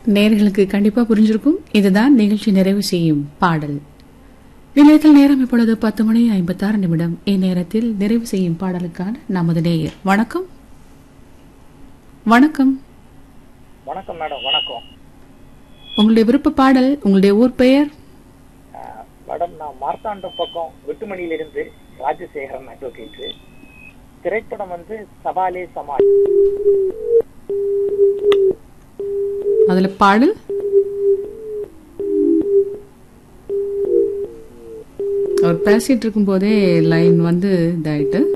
நேர்களுக்கு கண்டிப்பா புரிஞ்சிருக்கும் இதுதான் நிகழ்ச்சி நிறைவு செய்யும் பாடல் நிலையத்தில் நேரம் இப்பொழுது பத்து மணி ஐம்பத்தாறு நிமிடம் இந்நேரத்தில் நிறைவு செய்யும் பாடலுக்கான நமது நேயர் வணக்கம் வணக்கம் வணக்கம் மேடம் வணக்கம் உங்களுடைய விருப்ப பாடல் உங்களுடைய ஊர் பெயர் அஹ், மேடம் நான் மார்த்தாண்டம் பக்கம் வெட்டுமணியிலிருந்து ராஜசேகரன் அட்வொகேட் திரைப்படம் வந்து சவாலே சமாள் அதுல பாடல் அவர் பேசிட்டு இருக்கும் போதே லைன் வந்து இதாயிட்டு